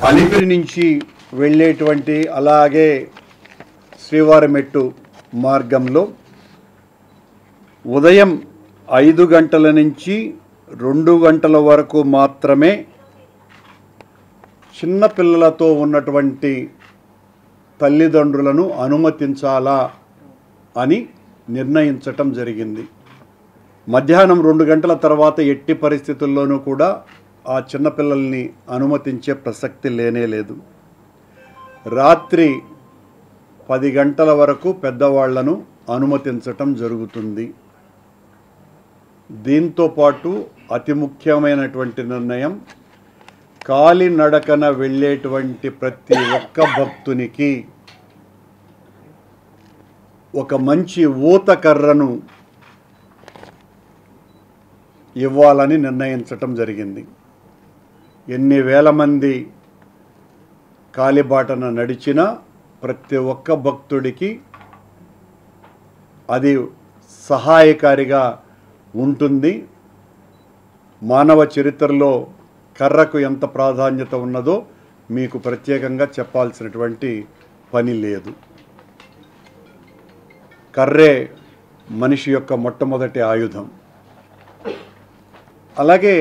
అలిపిరి నుంచి వెళ్ళేటువంటి అలాగే శ్రీవారిమెట్టు మార్గంలో ఉదయం ఐదు గంటల నుంచి రెండు గంటల వరకు మాత్రమే చిన్న పిల్లలతో ఉన్నటువంటి తల్లిదండ్రులను అనుమతించాలా అని నిర్ణయించటం జరిగింది మధ్యాహ్నం రెండు గంటల తర్వాత ఎట్టి పరిస్థితుల్లోనూ కూడా ఆ చిన్నపిల్లల్ని అనుమతించే ప్రసక్తి లేనే లేదు రాత్రి పది గంటల వరకు పెద్దవాళ్లను అనుమతించటం జరుగుతుంది దీంతో పాటు అతి ముఖ్యమైనటువంటి నిర్ణయం కాలినడకన వెళ్ళేటువంటి ప్రతి ఒక్క భక్తునికి ఒక మంచి ఊత కర్రను ఇవ్వాలని నిర్ణయించటం జరిగింది ఎన్ని వేల మంది కాలిబాటన నడిచినా ప్రతి ఒక్క భక్తుడికి అది సహాయకారిగా ఉంటుంది మానవ చరిత్రలో కర్రకు ఎంత ప్రాధాన్యత ఉన్నదో మీకు ప్రత్యేకంగా చెప్పాల్సినటువంటి పని లేదు కర్రే మనిషి యొక్క మొట్టమొదటి ఆయుధం అలాగే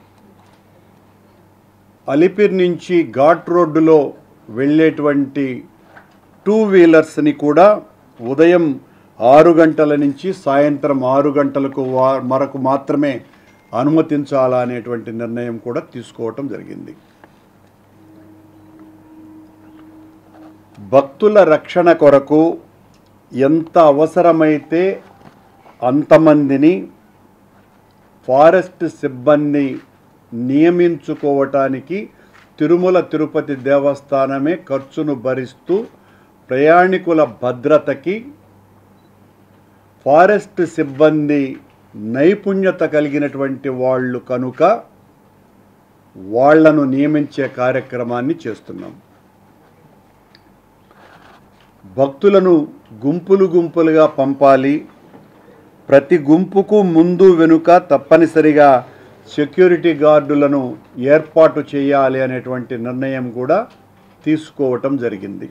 అలిపిర్ నుంచి ఘాట్ రోడ్డులో వెళ్ళేటువంటి టూ వీలర్స్ని కూడా ఉదయం ఆరు గంటల నుంచి సాయంత్రం ఆరు గంటలకు వా- వరకు మాత్రమే అనుమతించాలా అనేటువంటి నిర్ణయం కూడా తీసుకోవటం జరిగింది భక్తుల రక్షణ కొరకు ఎంత అవసరమైతే అంతమందిని ఫారెస్ట్ సిబ్బంది నియమించుకోవటానికి తిరుమల తిరుపతి దేవస్థానమే ఖర్చును భరిస్తూ ప్రయాణికుల భద్రతకి ఫారెస్ట్ సిబ్బంది నైపుణ్యత కలిగినటువంటి వాళ్ళు కనుక వాళ్లను నియమించే కార్యక్రమాన్ని చేస్తున్నాం భక్తులను గుంపులు గుంపులుగా పంపాలి ప్రతి గుంపుకు ముందు వెనుక తప్పనిసరిగా సెక్యూరిటీ గార్డులను ఏర్పాటు చేయాలి అనేటువంటి నిర్ణయం కూడా తీసుకోవటం జరిగింది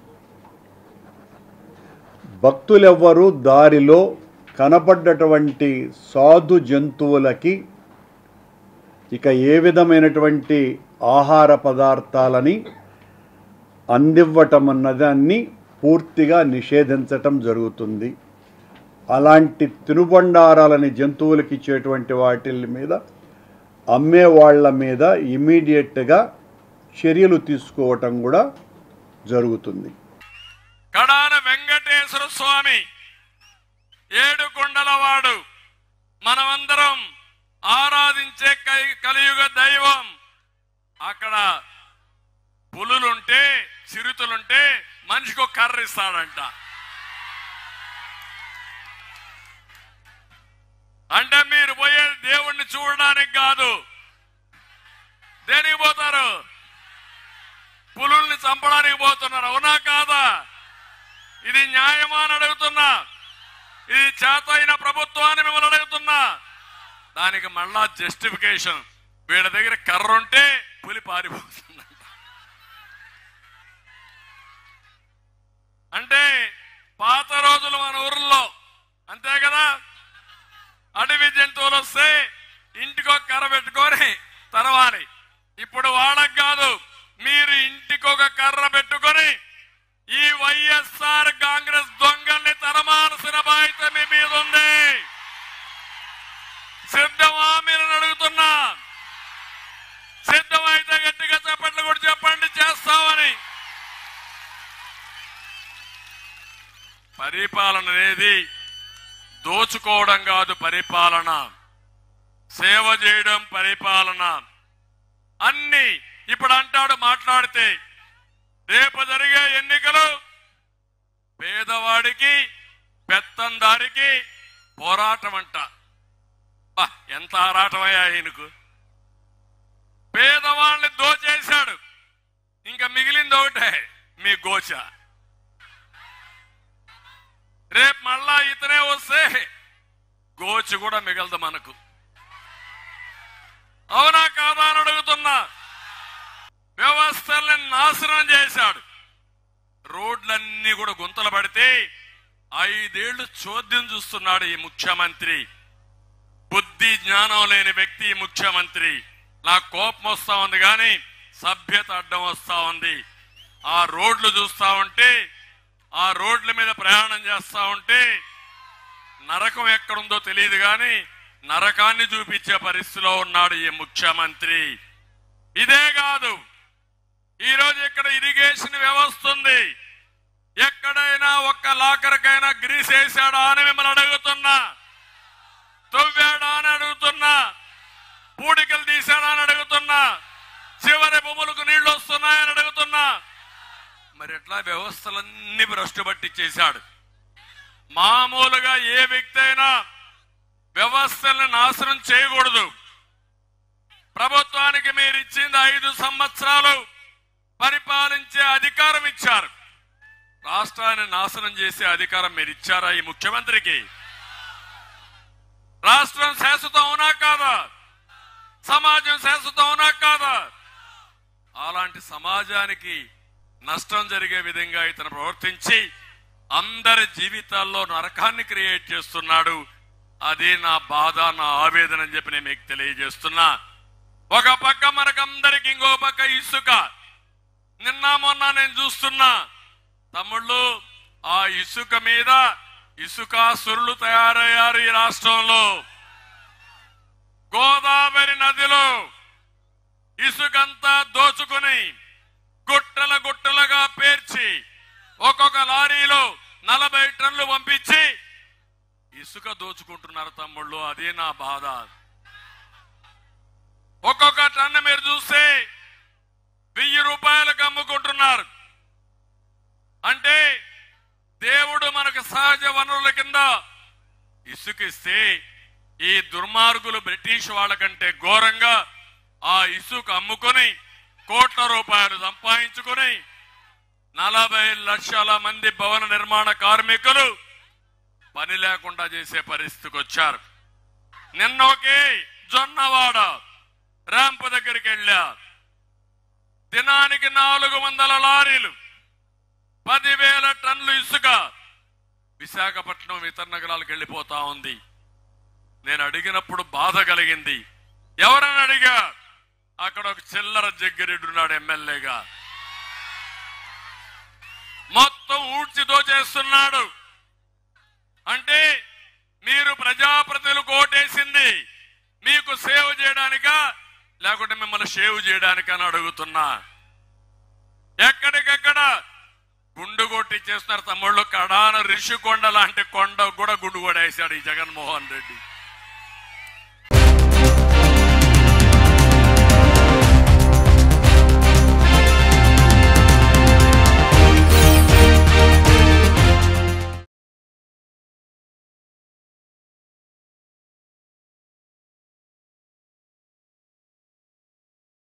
భక్తులెవ్వరూ దారిలో కనపడ్డటువంటి సాధు జంతువులకి ఇక ఏ విధమైనటువంటి ఆహార పదార్థాలని అందివ్వటం అన్నదాన్ని పూర్తిగా నిషేధించటం జరుగుతుంది అలాంటి తినుబండారాలని జంతువులకి ఇచ్చేటువంటి వాటి మీద అమ్మే వాళ్ళ మీద ఇమీడియట్గా చర్యలు తీసుకోవటం కూడా జరుగుతుంది కడాన వెంకటేశ్వర స్వామి ఏడు కొండలవాడు మనమందరం ఆరాధించే కై- కలియుగ దైవం అక్కడ పులులుంటే చిరుతులుంటే మనిషికి ఒక కర్ర ఇస్తాడంట అంటే మీరు పోయేది దేవుణ్ణి చూడడానికి కాదు దేనికి పోతారు పులుల్ని చంపడానికి పోతున్నారు అవునా కాదా ఇది న్యాయమా అని అడుగుతున్నా ఇది చేత అయిన ప్రభుత్వాన్ని మిమ్మల్ని అడుగుతున్నా దానికి మళ్ళా జస్టిఫికేషన్ వీళ్ళ దగ్గర కర్ర ఉంటే పులి పారిపోతుందంట అంటే పాత రోజులు మన ఊర్లో అంతే కదా అడవి జంతువులు వస్తే ఇంటికి ఒక కర్ర పెట్టుకొని తరవాలి ఇప్పుడు వాళ్ళకి కాదు మీరు ఇంటికి ఒక కర్ర పెట్టుకొని ఈ వైఎస్ఆర్ కాంగ్రెస్ దొంగల్ని తరమాల్సిన బాధ్యత మీ మీద ఉంది సిద్ధమా మీరు అడుగుతున్నా సిద్ధమైతే గట్టిగా చెప్పట్లు కూడా చెప్పండి చేస్తామని పరిపాలన అనేది దోచుకోవడం కాదు పరిపాలన సేవ చేయడం పరిపాలన అన్ని ఇప్పుడు అంటాడు మాట్లాడితే రేపు జరిగే ఎన్నికలు పేదవాడికి పెత్తందారికి పోరాటం అంట బా, ఎంత ఆరాటమయ్యా ఈయనకు పేదవాళ్ళని దోచేశాడు ఇంకా మిగిలింది ఒకటే మీ గోచ రేపు మళ్ళా ఇతనే వస్తే గోచి కూడా మిగలదు మనకు అవునా కాదా అని అడుగుతున్నా వ్యవస్థల్ని నాశనం చేశాడు రోడ్లన్నీ కూడా గుంతలు పడితే ఐదేళ్లు చోద్యం చూస్తున్నాడు ఈ ముఖ్యమంత్రి బుద్ధి జ్ఞానం లేని వ్యక్తి ఈ ముఖ్యమంత్రి నాకు కోపం వస్తా ఉంది కానీ సభ్యత అడ్డం వస్తా ఉంది ఆ రోడ్లు చూస్తా ఉంటే ఆ రోడ్ల మీద ప్రయాణం చేస్తా ఉంటే నరకం ఎక్కడుందో తెలియదు కానీ నరకాన్ని చూపించే పరిస్థితిలో ఉన్నాడు ఈ ముఖ్యమంత్రి ఇదే కాదు ఈ రోజు ఇక్కడ ఇరిగేషన్ వ్యవస్థ ఉంది ఎక్కడైనా ఒక్క లాకర్కైనా గ్రీస్ వేసాడా అని మిమ్మల్ని అడుగుతున్నా తవ్వాడా అని అడుగుతున్నా పూడికలు తీశాడా అని అడుగుతున్నా చివరి భూములకు నీళ్లు వస్తున్నాయని అడుగుతున్నా మరి ఎట్లా వ్యవస్థలన్నీ భ్రష్టు పట్టించేశాడు మామూలుగా ఏ వ్యక్తి అయినా వ్యవస్థల్ని నాశనం చేయకూడదు ప్రభుత్వానికి మీరు ఇచ్చింది ఐదు సంవత్సరాలు పరిపాలించే అధికారం ఇచ్చారు రాష్ట్రాన్ని నాశనం చేసే అధికారం మీరు ఇచ్చారా ఈ ముఖ్యమంత్రికి రాష్ట్రం శాశ్వతం అవునా కాదా సమాజం శాశ్వతం అవునా కాదా అలాంటి సమాజానికి నష్టం జరిగే విధంగా ఇతను ప్రవర్తించి అందరి జీవితాల్లో నరకాన్ని క్రియేట్ చేస్తున్నాడు అదే నా బాధ నా ఆవేదన అని చెప్పి నేను మీకు తెలియజేస్తున్నా ఒక పక్క మనకందరికి ఇంకో పక్క ఇసుక నిన్న మొన్న నేను చూస్తున్నా తమ్ముళ్ళు ఆ ఇసుక మీద ఇసుకాసురులు తయారయ్యారు ఈ రాష్ట్రంలో గోదావరి నదిలో ఇసుకంతా దోచుకుని గుట్టల గుట్టలుగా పేర్చి ఒక్కొక్క లారీలో నలభై టన్నులు పంపించి ఇసుక దోచుకుంటున్నారు తమ్ముళ్ళు అదే నా బాధ ఒక్కొక్క టన్ను మీరు చూస్తే వెయ్యి రూపాయలకు అమ్ముకుంటున్నారు అంటే దేవుడు మనకు సహజ వనరుల కింద ఇసుకిస్తే ఈ దుర్మార్గులు బ్రిటిష్ వాళ్ళకంటే ఘోరంగా ఆ ఇసుక అమ్ముకొని కోట్ల రూపాయలు సంపాదించుకొని నలభై లక్షల మంది భవన నిర్మాణ కార్మికులు పని లేకుండా చేసే పరిస్థితికి వచ్చారు నిన్న ఒకే జొన్నవాడ ర్యాంప్ దగ్గరికి వెళ్ళా దినానికి నాలుగు వందల లారీలు పదివేల టన్నులు ఇసుక విశాఖపట్నం ఇతర నగరాలకు వెళ్ళిపోతా ఉంది నేను అడిగినప్పుడు బాధ కలిగింది ఎవరని అడిగా అక్కడ ఒక చిల్లర జగ్గిరెడ్డి ఉన్నాడు ఎమ్మెల్యేగా మొత్తం ఊడ్చి దోచేస్తున్నాడు అంటే మీరు ప్రజాప్రతినిధులకు ఓటేసింది మీకు సేవ చేయడానికా లేకుంటే మిమ్మల్ని సేవ్ చేయడానికా అని అడుగుతున్నా ఎక్కడికెక్కడ గుండు కొట్టి చేస్తున్నారు తమ్ముళ్ళు కడాన రిషికొండ లాంటి కొండ కూడా గుండు కొడేశాడు ఈ జగన్మోహన్ రెడ్డి